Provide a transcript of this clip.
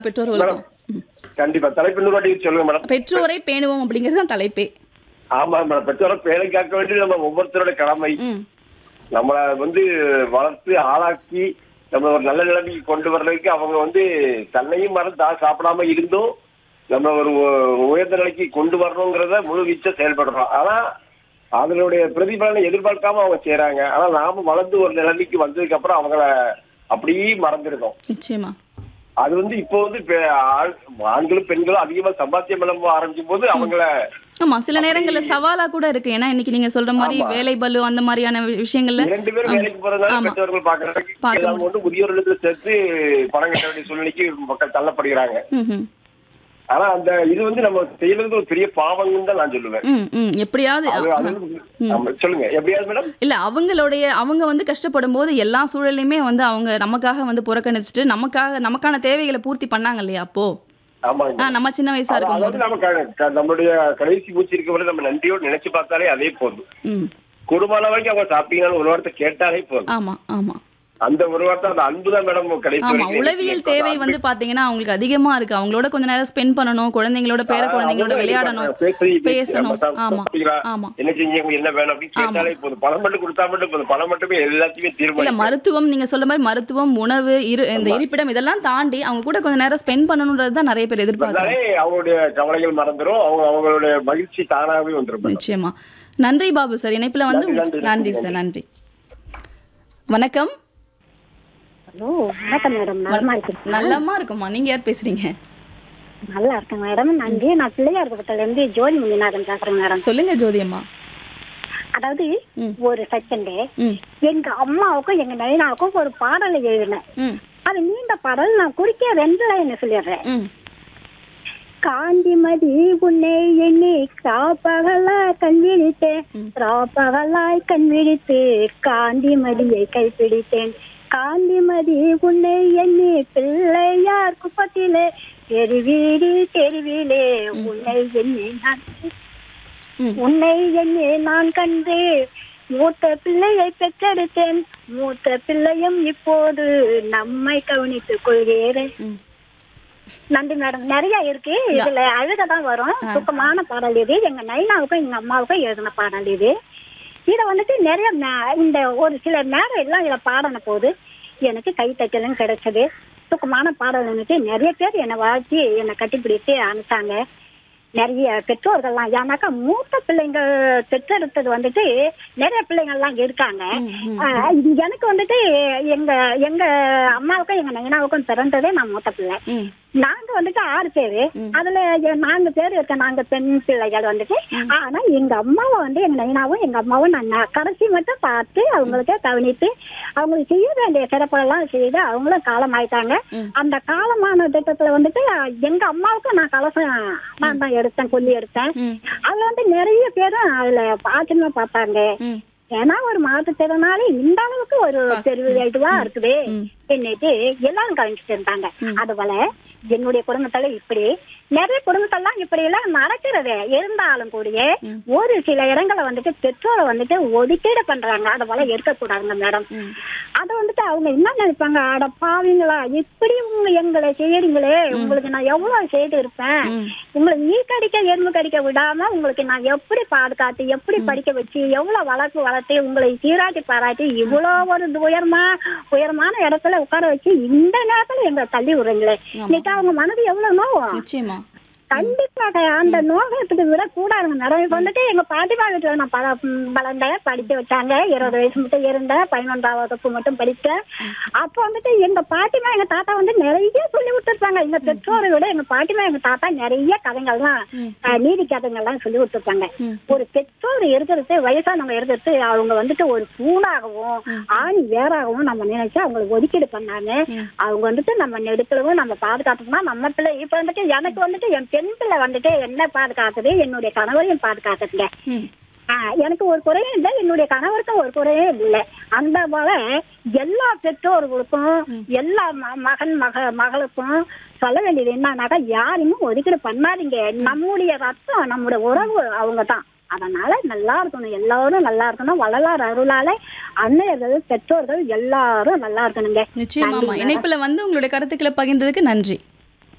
பெற்றோர்களுக்கும் ம். கண்டிப்பா தலைப்பு இன்னொரு வாட்டி சொல்லுங்க மேடம் பெற்றோரை பேணுவோம் அப்படிங்கிறது தான் தலைப்பே ஆமா மேடம் பெற்றோரை பேரை காக்க வேண்டியது நம்ம ஒவ்வொருத்தரோட கடமை ம் நம்மள வந்து வளர்த்து ஆளாக்கி நம்ம ஒரு நல்ல நிலைமைக்கு கொண்டு வர்றதுக்கு அவங்க வந்து தன்னையும் மறந்து தான் சாப்பிடாம இருந்தும் நம்ம ஒரு உ- உயர்ந்த நிலைக்கு கொண்டு வரணுங்கிறத முழு வீச்சா செயல்படுறோம் ஆனா அதனுடைய பிரதிபலனை எதிர்பார்க்காம அவங்க செய்றாங்க ஆனா நாம வளர்ந்து ஒரு நிலைமைக்கு வந்ததுக்கு அப்புறம் அவங்கள அப்படியே மறந்துருக்கோம் நிச்சயமா அது வந்து இப்போ வந்து பெ- ஆண்- ஆண்களும் பெண்களும் அதிகமா சம்பாத்தியம் பண்ண ஆரம்பிக்கும் போது அவங்கள ஆமா சில நேரங்கள்ல சவாலா கூட இருக்கு ஏன்னா இன்னைக்கு நீங்க சொல்ற மாதிரி ஆமா. வேலை பலு அந்த மாதிரியான வி- விஷயங்கள்ல இரண்டு பேரும் வேலைக்கு போறதுனால ஆமா. பெற்றோர்கள் பாக்குறாங்க பார்க்க அவங்க வந்து முதியோர்களுக்கு சேர்த்து பணம் கட்ட வேண்டிய சூழ்நிலைக்கு மக்கள் தள்ளப்படுகிறாங்க ம் ம் ஆனா அந்த இது வந்து நம்ம செய்யறது ஒரு பெரிய பாவங்கன்னு தான் நான் சொல்லுவேன் ம் ம் எப்படியாவது அது அது ஆமா, சொல்லுங்க எப்படியாவது மேடம் இல்ல அவங்களுடைய அவங்க வந்து கஷ்டப்படும் போது எல்லா சூழலையுமே வந்து அவங்க நமக்காக வந்து புறக்கணிச்சுட்டு நமக்காக நமக்கான தேவைகளை பூர்த்தி பண்ணாங்க இல்லையா அப்போ ஆமாங்க ஆ, நம்ம சின்ன வயசா அது- இருக்கும் அதாவது நம்ம க- க- நம்மளுடைய கடைசி மூச்சு இருக்க வரை நம்ம நன்றியோடு நினைச்சு பார்த்தாலே அதே போதும் ம் குடும்பமான வரைக்கும் அவங்க சாப்பிட்டீங்கன்னு ஒரு வார்த்தை கேட்டாலே போதும் ஆமா ஆமா அந்த ஒரு வார்த்தை அந்த அன்பு தான் மேடம் கடைசி ஆமா வரைக்கும் உளவியல் நிலைச்சு தேவை நிற்கும். வந்து பாத்தீங்கன்னா அவங்களுக்கு அதிகமா இருக்கு அவங்களோட கொஞ்ச நேரம் ஸ்பெண்ட் பண்ணணும் குழந்தைங்களோட பேர ஆ, குழந்தைங்களோட அவங்க விளையாடணும் பேசி- பேசி பேசணும் நம்ம சாப்பிட்டு ஆமா சாப்பிட்டீங்களா? ஆமா என்ன செஞ்சீங்க என்ன வேணும் அப்படின்னு கேட்டாலே போதும் பணம் மட்டும் கொடுத்தா மட்டும் போதும் பணம் மட்டுமே எல்லாத்தையுமே இல்ல தீர்மானிக்கும் மருத்துவம் நீங்க சொல்ற மாதிரி மருத்துவம் உணவு இரு இந்த இருப்பிடம் இதெல்லாம் தாண்டி அவங்க கூட கொஞ்ச நேரம் ஸ்பெண்ட் பண்ணணும்ன்றது தான் நிறைய பேர் எதிர்பார்க்கறாங்க வந்தாலே அவங்களுடைய கவலைகள் மறந்துரும் அவங்க அவங்களுடைய மகிழ்ச்சி தானாகவே வந்துரும் மேடம். நிச்சயமா நன்றி பாபு சார் இணைப்புல வந்து நன்றி, நன்றி, நன்றி நன்றி. சார் நன்றி வணக்கம் ஹலோ வணக்கம் மேடம் நலமா இருக்கு நல்லமா இருக்குமா நீங்க யார் பேசுறீங்க நல்லா இருக்கேன் மேடம் நன்றி நான் பிள்ளையார் பக்கத்துல இருந்து ஜோதி முனிநாதன் பேசுறேன் மேடம் சொல்லுங்க ஜோதி அம்மா அதாவது ம். ஒரு செகண்ட் ம் எங்க அம்மாவுக்கும் எங்க நைனாவுக்கும் ஒரு பாடலை எழுதினேன் ம் அது நீண்ட பாடல் நான் குறிக்க ரெண்டு லைன் சொல்லிடுறேன் ம் காந்திமதி உன்னை எண்ணி காப்பகலா கண் விழித்தேன் ராப்பகலாய் கண் விழித்து காந்திமதியை கைப்பிடித்தேன் காந்திமதி உன்னை எண்ணி பிள்ளையார் குப்பத்திலே தெருவீடி தெருவிலே உன்னை எண்ணி நான் ம். உன்னை எண்ணி நான் கண்டு மூத்த பிள்ளையை பெற்றெடுத்தேன் மூத்த பிள்ளையும் இப்போது நம்மை கவனித்துக் கொள்கிறேன் ம் நன்றி மேடம் நிறைய இருக்கு இதுல அழுக தான் வரும் சுத்தமான பாடல் இது எங்க நைனாவுக்கும் எங்க அம்மாவுக்கும் எழுதின பாடல் இது இத வந்துட்டு நிறைய நே- இந்த ஒரு சில நேரம் எல்லாம் இதுல பாடின போது எனக்கு கைத்தட்டலும் கிடைச்சது சுத்தமான பாடல் வந்துட்டு நிறைய பேர் என்னை வாழ்த்தி என்னை கட்டிப்பிடித்து அனுப்பிச்சாங்க நிறைய பெற்றோர்கள்லாம் ஏன்னாக்கா மூத்த பிள்ளைங்க பெற்றெடுத்தது வந்துட்டு நிறைய பிள்ளைங்கள்லாம் இருக்காங்க ஆஹ் இது எனக்கு வந்துட்டு எங்க எங்க அம்மாவுக்கும் எங்க நைனாவுக்கும் பிறந்ததே நான் மூத்த பிள்ளை ம் நாங்க வந்துட்டு ஆறு பேரு அதுல எ- நான்கு பேர் இருக்க நாங்க பெண் பிள்ளைகள் வந்துட்டு ஆனா எங்க அம்மாவை வந்து எங்க நைனாவும் எங்க அம்மாவும் நான் ந- கடைசி மட்டும் பார்த்து அவங்களுக்கு கவனித்து அவங்களுக்கு செய்ய வேண்டிய சிறப்பெல்லாம் செய்து அவங்களும் காலம் ஆயிட்டாங்க அந்த காலமான திட்டத்துல வந்துட்டு அஹ், எங்க அம்மாவுக்கும் நான் கலசம் நான் தான் எடுத்தேன் கொல்லி எடுத்தேன் ம் அதுல வந்து நிறைய பேரும் அதுல ஆச்சரியமா பார்த்தாங்க ம் ஏன்னா ஒரு மாற்றுத்திறனாளி இந்த அளவுக்கு ஒரு பெரிய இதுவா இருக்குது என்னட்டு எல்லாரும் கவனிச்சுட்டு இருந்தாங்க அதுபோல என்னுடைய குடும்பத்துல இப்படி நிறைய குடும்பத்தெல்லாம் இப்படி எல்லாம் நடக்கிறது இருந்தாலும் கூடிய ஒரு சில இடங்களை வந்துட்டு பெற்றோரை வந்துட்டு ஒதுக்கீடு பண்றாங்க அது போல இருக்கக்கூடாதுங்க மேடம் அதை வந்துட்டு அவங்க என்ன நினைப்பாங்க அட பாவீங்களா இப்படி உங்க எங்களை செய்யறீங்களே உங்களுக்கு நான் எவ்வளவு செய்து இருப்பேன் உங்களுக்கு நீ கடிக்க எறும்பு கடிக்க விடாம உங்களுக்கு நான் எப்படி பாதுகாத்து எப்படி படிக்க வச்சு எவ்வளவு வளர்ப்பு வளர்த்து உங்களை சீராட்டி பாராட்டி இவ்வளவு ஒரு உயர்மா உயரமான இடத்துல உட்கார வச்சு இந்த நேரத்துல எங்களை தள்ளி விடுறீங்களே இன்னைக்கு அவங்க மனது எவ்வளவு நோவும் நிச்சயமா கண்டிப்பாக அந்த நோகத்துக்கு விட கூடாதுங்க மேடம் இப்ப வந்துட்டு எங்க பாட்டிமா வீட்டுல நான் பல ம், வளர்ந்தேன் படிக்க வச்சாங்க இருபது வயசு மட்டும் இருந்தேன் பதினொன்றாம் வகுப்பு மட்டும் படித்தேன் அப்ப வந்துட்டு எங்க பாட்டிமா எங்க தாத்தா வந்து நிறைய சொல்லி விட்டுருப்பாங்க எங்க பெற்றோரை விட எங்க பாட்டிமா எங்க தாத்தா நிறைய கதைகள்லாம் அஹ், நீதி கதைகள்லாம் சொல்லி விட்டுருப்பாங்க ஒரு பெற்றோர் இருக்கிறது வயசானவங்க இருக்கிறது அவங்க வந்துட்டு ஒரு பூனாகவும் ஆணி வேறாகவும் நம்ம நினைச்சு அவங்களுக்கு ஒதுக்கீடு பண்ணாங்க அவங்க வந்துட்டு நம்ம நெடுக்கலவும் நம்ம பாதுகாத்தோம்னா நம்ம பிள்ளை இப்ப வந்துட்டு எனக்கு வந்துட்டு என் பெண் பிள்ளை வந்துட்டு என்ன பாதுகாக்குது என்னுடைய கணவரையும் பாதுகாக்குதுங்க ம் ஆஹ் எனக்கு ஒரு குறையும் இல்லை என்னுடைய கணவருக்கும் ஒரு குறையும் இல்லை அந்த போல எல்லா பெற்றோர்களுக்கும் எல்லா ம- மகன் மக மகளுக்கும் சொல்ல வேண்டியது என்னன்னாக்கா யாரையுமே ஒதுக்கீடு பண்ணாதீங்க நம்முடைய ரத்தம் நம்முடைய உறவு அவங்க தான் அதனால நல்லா இருக்கணும் எல்லாரும் நல்லா இருக்கணும் வள்ளலார் அருளால அன்னையர்கள் பெற்றோர்கள் எல்லாரும் நல்லா இருக்கணுங்க நிச்சயமாமா இணைப்புல வந்து உங்களுடைய கருத்துக்களை பகிர்ந்ததுக்கு நன்றி